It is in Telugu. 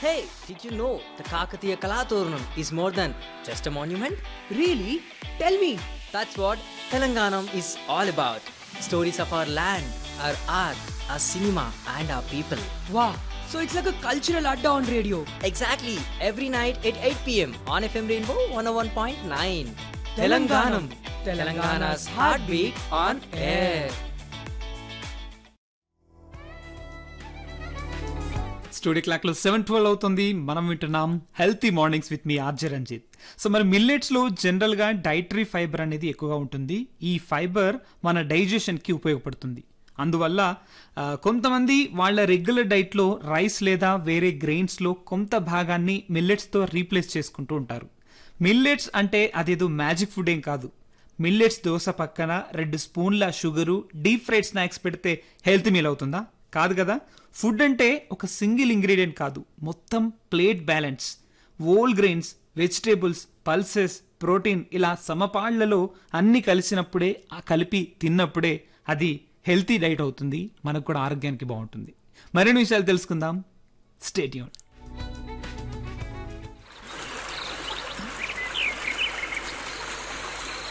Hey, did you know the Kakatiya Kalaturnam is more than just a monument? Really? Tell me. That's what Telanganam is all about. Stories of our land, our art, our cinema, and our people. Wow. So it's like a cultural adda on radio. Exactly, every night at 8 pm on FM Rainbow 101.9. Telanganam. Telangana's heartbeat on air. Studio clock లో సెవెన్ ట్వెల్వ్ అవుతుంది మనం వింటున్నాం హెల్తీ మార్నింగ్స్ విత్ మీ ఆర్జే రంజిత్ సో మరి మిల్లెట్స్ లో జనరల్ గా డైటరీ ఫైబర్ అనేది ఎక్కువగా ఉంటుంది ఈ ఫైబర్ మన డైజెషన్ కి ఉపయోగపడుతుంది అందువల్ల ఆ, కొంతమంది వాళ్ళ రెగ్యులర్ డైట్ లో రైస్ లేదా వేరే గ్రెయిన్స్ లో కొంత భాగాన్ని మిల్లెట్స్ తో రీప్లేస్ చేసుకుంటూ ఉంటారు మిల్లెట్స్ అంటే అదేదో మ్యాజిక్ ఫుడ్ ఏం కాదు మిల్లెట్స్ దోశ పక్కన రెండు స్పూన్ల షుగరు డీప్ ఫ్రైడ్ స్నాక్స్ పెడితే హెల్త్ మీల్ అవుతుందా కాదు కదా ఫుడ్ అంటే ఒక సింగిల్ ఇంగ్రీడియంట్ కాదు మొత్తం plate balance whole grains vegetables pulses protein ఇలా సమపాళ్లలో అన్ని కలిసినప్పుడే ఆ కలిపి తిన్నప్పుడే అది హెల్తీ డైట్ అవుతుంది మనకు కూడా ఆరోగ్యానికి బాగుంటుంది మరిన్ని విషయాలు తెలుసుకుందాం స్టేట్యూన్